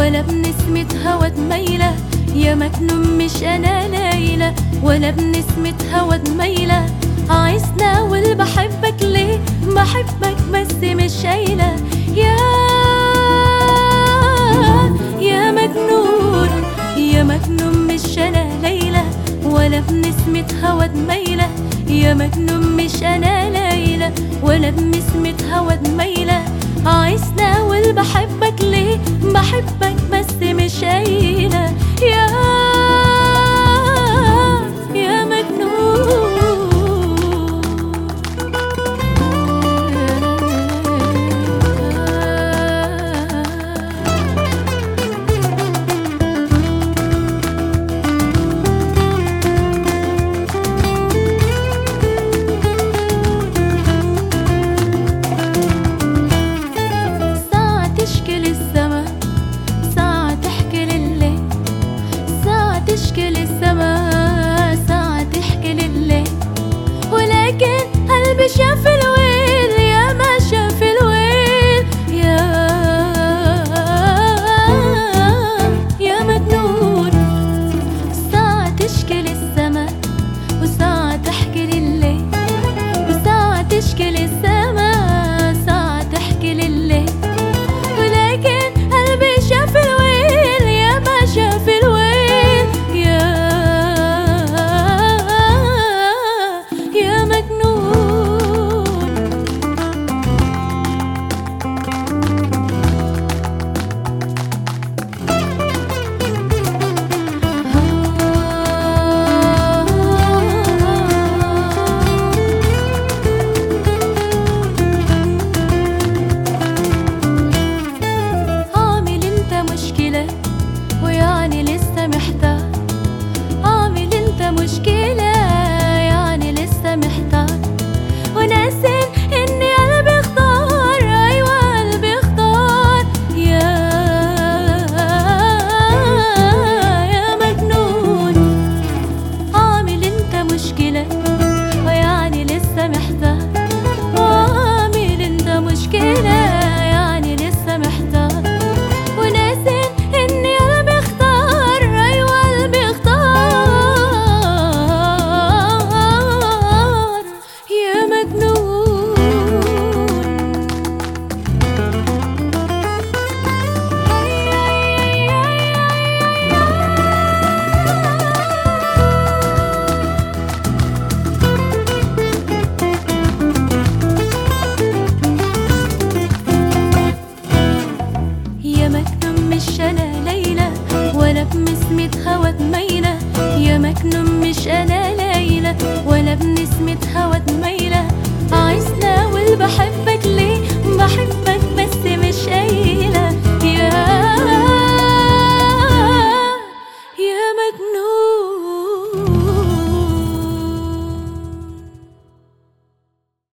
ولا بنسمة هوا ميلة يا مجنون مش انا ليلى ولا بنسمة هوا ميلة عايزنا واللي بحبك ليه بحبك بس مش شايلة يا يا مجنون يا مجنون مش انا ليلى ولا بنسمة هوا ميلة يا مجنون مش انا ليلى ولا بنسمة هوا ميلة عايزنا واللي بحبك ليه بحبك بس مش شايلة يا يا مجنون ساعة تشكي للسما ساعة تحكي لليل ساعة تشكي للسما ساعة تحكي لليل ولكن قلبي شاف الويل يا ما شاف الويل يا يا مجنون ساعة تشكي للسما وساعة تحكي لليل وساعة تشكي للسما ساعة تحكي لليل ولكن قلبي شاف الويل يا ما شاف الويل يا يا مجنون عامل انت مشكلة ويعني لسه محتار عامل انت مشكلة يعني لسه محتار وناسين ان قلبي اختار ايوه قلبي اختار يا يا مجنون عامل انت مشكلة ويعني لسه محتار عامل انت مشكلة يعني لسه محتار وناسين اني قلبي اختار ايوه قلبي اختار يا مجنون يا مجنون مش انا ليلى ولا بنسمة هوا ميلة يا مجنون مش انا ليلى ولا بنسمة هوا ميلة عايزنا واللي بحبك ليه بحبك